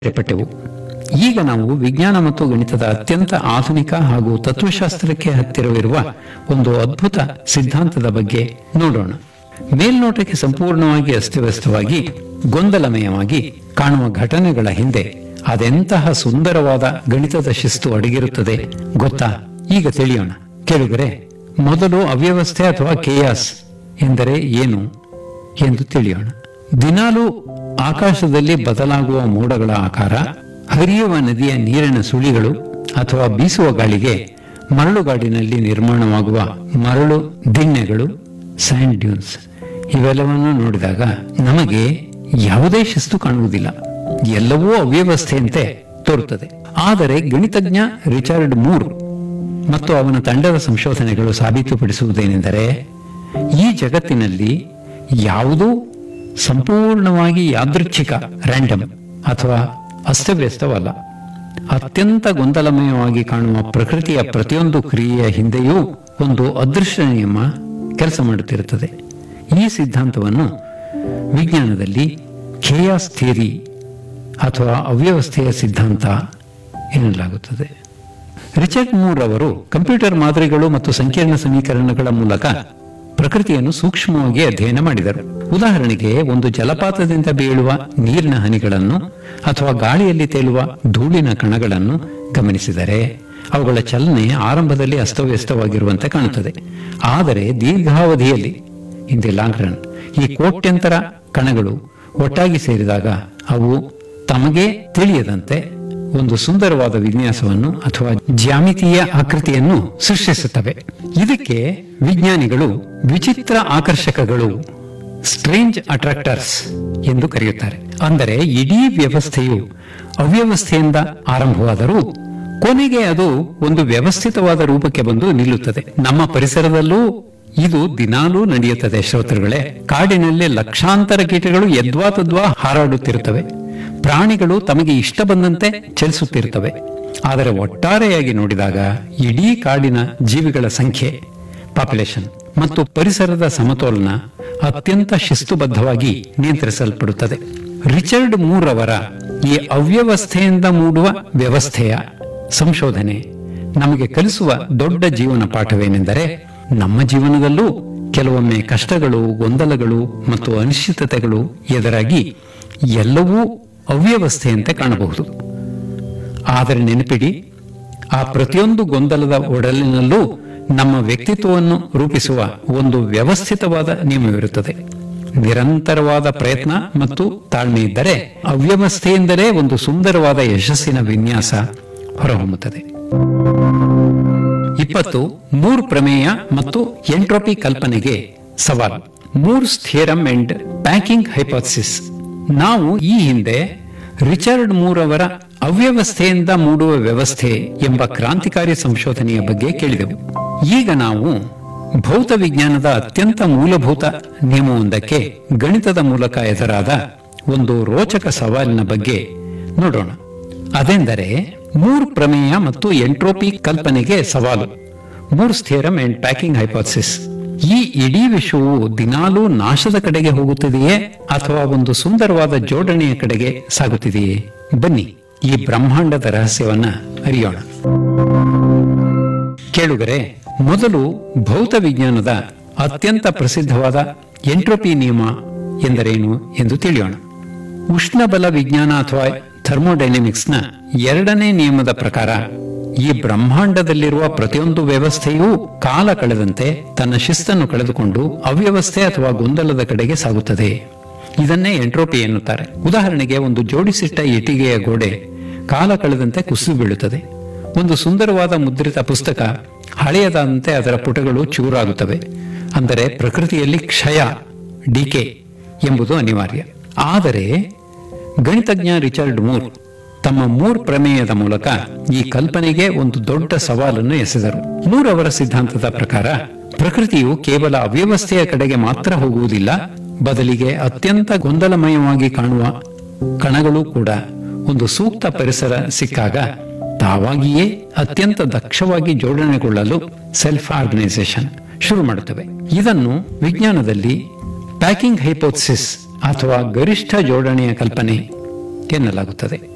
ಪಟ್ಟೆವು ಈಗ ನಾವು ವಿಜ್ಞಾನ ಮತ್ತು ಗಣಿತದ ಅತ್ಯಂತ ಆಧುನಿಕ ಹಾಗೂ ತತ್ವಶಾಸ್ತ್ರಕ್ಕೆ ಹತ್ತಿರವಿರುವ ಒಂದು ಅದ್ಭುತ ಸಿದ್ಧಾಂತದ ಬಗ್ಗೆ ನೋಡೋಣ ಮೇಲ್ನೋಟಕ್ಕೆ ಸಂಪೂರ್ಣವಾಗಿ ಅಸ್ತವ್ಯಸ್ತವಾಗಿ ಗೊಂದಲಮಯವಾಗಿ ಕಾಣುವ ಘಟನೆಗಳ ಹಿಂದೆ ಅದೆಂತಹ ಸುಂದರವಾದ ಗಣಿತದ ಶಿಸ್ತು ಅಡಗಿರುತ್ತದೆ ಗೊತ್ತಾ ಈಗ ತಿಳಿಯೋಣ ಕೇಳುಗರೆ ಮೊದಲು ಅವ್ಯವಸ್ಥೆ ಅಥವಾ ಕೇಯಾಸ್ ಎಂದರೆ ಏನು ಎಂದು ತಿಳಿಯೋಣ ದಿನಾಲೂ ಆಕಾಶದಲ್ಲಿ ಬದಲಾಗುವ ಮೋಡಗಳ ಆಕಾರ ಹರಿಯುವ ನದಿಯ ನೀರಿನ ಸುಳಿಗಳು ಅಥವಾ ಬೀಸುವ ಗಾಳಿಗೆ ಮರಳುಗಾಡಿನಲ್ಲಿ ನಿರ್ಮಾಣವಾಗುವ ಮರಳು ದಿಣ್ಣೆಗಳು ಸ್ಯಾಂಡ್ ಡ್ಯೂನ್ಸ್ ಇವೆಲ್ಲವನ್ನು ನೋಡಿದಾಗ ನಮಗೆ ಯಾವುದೇ ಶಿಸ್ತು ಕಾಣುವುದಿಲ್ಲ ಎಲ್ಲವೂ ಅವ್ಯವಸ್ಥೆಯಂತೆ ತೋರುತ್ತದೆ ಆದರೆ ಗಣಿತಜ್ಞ ರಿಚಾರ್ಡ್ ಮೂರ್ ಮತ್ತು ಅವನ ತಂಡದ ಸಂಶೋಧನೆಗಳು ಸಾಬೀತುಪಡಿಸುವುದೇನೆಂದರೆ ಈ ಜಗತ್ತಿನಲ್ಲಿ ಯಾವುದೂ ಸಂಪೂರ್ಣವಾಗಿ ಯಾದೃಚ್ಛಿಕ ರ್ಯಾಂಡಮ್ ಅಥವಾ ಅಸ್ತವ್ಯಸ್ತವಲ್ಲ ಅತ್ಯಂತ ಗೊಂದಲಮಯವಾಗಿ ಕಾಣುವ ಪ್ರಕೃತಿಯ ಪ್ರತಿಯೊಂದು ಕ್ರಿಯೆಯ ಹಿಂದೆಯೂ ಒಂದು ಅದೃಶ್ಯ ನಿಯಮ ಕೆಲಸ ಮಾಡುತ್ತಿರುತ್ತದೆ ಈ ಸಿದ್ಧಾಂತವನ್ನು ವಿಜ್ಞಾನದಲ್ಲಿ ಖೇಯಾಸ್ ಥಿಯರಿ ಅಥವಾ ಅವ್ಯವಸ್ಥೆಯ ಸಿದ್ಧಾಂತ ಎನ್ನಲಾಗುತ್ತದೆ ರಿಚರ್ಡ್ ಮೂರ್ ಅವರು ಕಂಪ್ಯೂಟರ್ ಮಾದರಿಗಳು ಮತ್ತು ಸಂಕೀರ್ಣ ಸಮೀಕರಣಗಳ ಮೂಲಕ ಪ್ರಕೃತಿಯನ್ನು ಸೂಕ್ಷ್ಮವಾಗಿ ಅಧ್ಯಯನ ಮಾಡಿದರು ಉದಾಹರಣೆಗೆ ಒಂದು ಜಲಪಾತದಿಂದ ಬೀಳುವ ನೀರಿನ ಹನಿಗಳನ್ನು ಅಥವಾ ಗಾಳಿಯಲ್ಲಿ ತೇಲುವ ಧೂಳಿನ ಕಣಗಳನ್ನು ಗಮನಿಸಿದರೆ ಅವುಗಳ ಚಲನೆ ಆರಂಭದಲ್ಲಿ ಅಸ್ತವ್ಯಸ್ತವಾಗಿರುವಂತೆ ಕಾಣುತ್ತದೆ ಆದರೆ ದೀರ್ಘಾವಧಿಯಲ್ಲಿ ಇನ್ ದಿ ಲಾಂಗ್ ರನ್ ಈ ಕೋಟ್ಯಂತರ ಕಣಗಳು ಒಟ್ಟಾಗಿ ಸೇರಿದಾಗ ಅವು ತಮಗೆ ತಿಳಿಯದಂತೆ ಒಂದು ಸುಂದರವಾದ ವಿನ್ಯಾಸವನ್ನು ಅಥವಾ ಜ್ಯಾಮಿತೀಯ ಆಕೃತಿಯನ್ನು ಸೃಷ್ಟಿಸುತ್ತವೆ ಇದಕ್ಕೆ ವಿಜ್ಞಾನಿಗಳು ವಿಚಿತ್ರ ಆಕರ್ಷಕಗಳು ಸ್ಟ್ರೇಂಜ್ ಅಟ್ರಾಕ್ಟರ್ಸ್ ಎಂದು ಕರೆಯುತ್ತಾರೆ ಅಂದರೆ ಇಡೀ ವ್ಯವಸ್ಥೆಯು ಅವ್ಯವಸ್ಥೆಯಿಂದ ಆರಂಭವಾದರೂ ಕೊನೆಗೆ ಅದು ಒಂದು ವ್ಯವಸ್ಥಿತವಾದ ರೂಪಕ್ಕೆ ಬಂದು ನಿಲ್ಲುತ್ತದೆ ನಮ್ಮ ಪರಿಸರದಲ್ಲೂ ಇದು ದಿನಾಲೂ ನಡೆಯುತ್ತದೆ ಶ್ರೋತೃಗಳೇ ಕಾಡಿನಲ್ಲಿ ಲಕ್ಷಾಂತರ ಕೀಟಗಳು ಯದ್ವಾ ತದ್ವಾ ಹಾರಾಡುತ್ತಿರುತ್ತವೆ ಪ್ರಾಣಿಗಳು ತಮಗೆ ಇಷ್ಟ ಬಂದಂತೆ ಚಲಿಸುತ್ತಿರುತ್ತವೆ ಆದರೆ ಒಟ್ಟಾರೆಯಾಗಿ ನೋಡಿದಾಗ ಇಡೀ ಕಾಡಿನ ಜೀವಿಗಳ ಸಂಖ್ಯೆ ಪಾಪ್ಯುಲೇಷನ್ ಮತ್ತು ಪರಿಸರದ ಸಮತೋಲನ ಅತ್ಯಂತ ಶಿಸ್ತುಬದ್ಧವಾಗಿ ನಿಯಂತ್ರಿಸಲ್ಪಡುತ್ತದೆ ರಿಚರ್ಡ್ ಮೂರ್ ಅವರ ಈ ಅವ್ಯವಸ್ಥೆಯಿಂದ ಮೂಡುವ ವ್ಯವಸ್ಥೆಯ ಸಂಶೋಧನೆ ನಮಗೆ ಕಲಿಸುವ ದೊಡ್ಡ ಜೀವನ ಪಾಠವೇನೆಂದರೆ ನಮ್ಮ ಜೀವನದಲ್ಲೂ ಕೆಲವೊಮ್ಮೆ ಕಷ್ಟಗಳು ಗೊಂದಲಗಳು ಮತ್ತು ಅನಿಶ್ಚಿತತೆಗಳು ಎದುರಾಗಿ ಎಲ್ಲವೂ ಅವ್ಯವಸ್ಥೆಯಂತೆ ಕಾಣಬಹುದು ಆದರೆ ನೆನಪಿಡಿ ಆ ಪ್ರತಿಯೊಂದು ಗೊಂದಲದ ಒಡಲಿನಲ್ಲೂ ನಮ್ಮ ವ್ಯಕ್ತಿತ್ವವನ್ನು ರೂಪಿಸುವ ಒಂದು ವ್ಯವಸ್ಥಿತವಾದ ನಿಯಮವಿರುತ್ತದೆ ನಿರಂತರವಾದ ಪ್ರಯತ್ನ ಮತ್ತು ತಾಳ್ಮೆ ಇದ್ದರೆ ಅವ್ಯವಸ್ಥೆಯಿಂದಲೇ ಒಂದು ಸುಂದರವಾದ ಯಶಸ್ಸಿನ ವಿನ್ಯಾಸ ಹೊರಹೊಮ್ಮುತ್ತದೆ ಇಪ್ಪತ್ತು ಮೂರ್ ಪ್ರಮೇಯ ಮತ್ತು ಎಂಟ್ರೋಪಿ ಕಲ್ಪನೆಗೆ ಸವಾಲು Moore's theorem and packing hypothesis ನಾವು ಈ ಹಿಂದೆ ರಿಚರ್ಡ್ ಮೂರ್ ಅವರ ಅವ್ಯವಸ್ಥೆಯಿಂದ ಮೂಡುವ ವ್ಯವಸ್ಥೆ ಎಂಬ ಕ್ರಾಂತಿಕಾರಿ ಸಂಶೋಧನೆಯ ಬಗ್ಗೆ ಕೇಳಿದೆವು ಈಗ ನಾವು ಭೌತ ವಿಜ್ಞಾನದ ಅತ್ಯಂತ ಮೂಲಭೂತ ನಿಯಮವೊಂದಕ್ಕೆ ಗಣಿತದ ಮೂಲಕ ಎದುರಾದ ಒಂದು ರೋಚಕ ಸವಾಲಿನ ಬಗ್ಗೆ ನೋಡೋಣ ಅದೆಂದರೆ ಮೂರ್ ಪ್ರಮೇಯ ಮತ್ತು ಎಂಟ್ರೋಪಿ ಕಲ್ಪನೆಗೆ ಸವಾಲು Moore's theorem and packing hypothesis ಈ ಇಡೀ ವಿಶ್ವವು ದಿನಾಲೂ ನಾಶದ ಕಡೆಗೆ ಹೋಗುತ್ತಿದೆಯೇ ಅಥವಾ ಒಂದು ಸುಂದರವಾದ ಜೋಡಣೆಯ ಕಡೆಗೆ ಸಾಗುತ್ತಿದೆಯೇ ಬನ್ನಿ ಈ ಬ್ರಹ್ಮಾಂಡದ ರಹಸ್ಯವನ್ನ ಅರಿಯೋಣ ಕೇಳುಗರೆ ಮೊದಲು ಭೌತ ವಿಜ್ಞಾನದ ಅತ್ಯಂತ ಪ್ರಸಿದ್ಧವಾದ ಎಂಟ್ರೋಪಿ ನಿಯಮ ಎಂದರೇನು ಎಂದು ತಿಳಿಯೋಣ ಉಷ್ಣಬಲ ವಿಜ್ಞಾನ ಅಥವಾ ಥರ್ಮೋಡೈನಮಿಕ್ಸ್ನ ಎರಡನೇ ನಿಯಮದ ಪ್ರಕಾರ ಈ ಬ್ರಹ್ಮಾಂಡದಲ್ಲಿರುವ ಪ್ರತಿಯೊಂದು ವ್ಯವಸ್ಥೆಯೂ ಕಾಲ ಕಳೆದಂತೆ ತನ್ನ ಶಿಸ್ತನ್ನು ಕಳೆದುಕೊಂಡು ಅವ್ಯವಸ್ಥೆ ಅಥವಾ ಗೊಂದಲದ ಕಡೆಗೆ ಸಾಗುತ್ತದೆ ಇದನ್ನೇ ಎಂಟ್ರೋಪಿ ಎನ್ನುತ್ತಾರೆ ಉದಾಹರಣೆಗೆ ಒಂದು ಜೋಡಿಸಿಟ್ಟ ಇಟ್ಟಿಗೆಯ ಗೋಡೆ ಕಾಲ ಕಳೆದಂತೆ ಕುಸಿದು ಬೀಳುತ್ತದೆ ಒಂದು ಸುಂದರವಾದ ಮುದ್ರಿತ ಪುಸ್ತಕ ಹಳೆಯದಾದಂತೆ ಅದರ ಪುಟಗಳು ಚೂರಾಗುತ್ತವೆ ಅಂದರೆ ಪ್ರಕೃತಿಯಲ್ಲಿ ಕ್ಷಯ ಡಿಕೆ ಎಂಬುದು ಅನಿವಾರ್ಯ ಆದರೆ ಗಣಿತಜ್ಞ ರಿಚರ್ಡ್ ಮೂರ್ ತಮ್ಮ ಮೂರ್ ಪ್ರಮೇಯದ ಮೂಲಕ ಈ ಕಲ್ಪನೆಗೆ ಒಂದು ದೊಡ್ಡ ಸವಾಲನ್ನು ಎಸೆದರು ಮೂರ್ ಅವರ ಸಿದ್ಧಾಂತದ ಪ್ರಕಾರ ಪ್ರಕೃತಿಯು ಕೇವಲ ಅವ್ಯವಸ್ಥೆಯ ಕಡೆಗೆ ಮಾತ್ರ ಹೋಗುವುದಿಲ್ಲ ಬದಲಿಗೆ ಅತ್ಯಂತ ಗೊಂದಲಮಯವಾಗಿ ಕಾಣುವ ಕಣಗಳು ಕೂಡ ಒಂದು ಸೂಕ್ತ ಪರಿಸರ ಸಿಕ್ಕಾಗ ತಾವಾಗಿಯೇ ಅತ್ಯಂತ ದಕ್ಷವಾಗಿ ಜೋಡಣೆಗೊಳ್ಳಲು ಸೆಲ್ಫ್ ಆರ್ಗನೈಸೇಷನ್ ಶುರು ಮಾಡುತ್ತವೆ ಇದನ್ನು ವಿಜ್ಞಾನದಲ್ಲಿ ಪ್ಯಾಕಿಂಗ್ ಹೈಪೋಥಿಸಿಸ್ ಅಥವಾ ಗರಿಷ್ಠ ಜೋಡಣೆಯ ಕಲ್ಪನೆ ಎನ್ನಲಾಗುತ್ತದೆ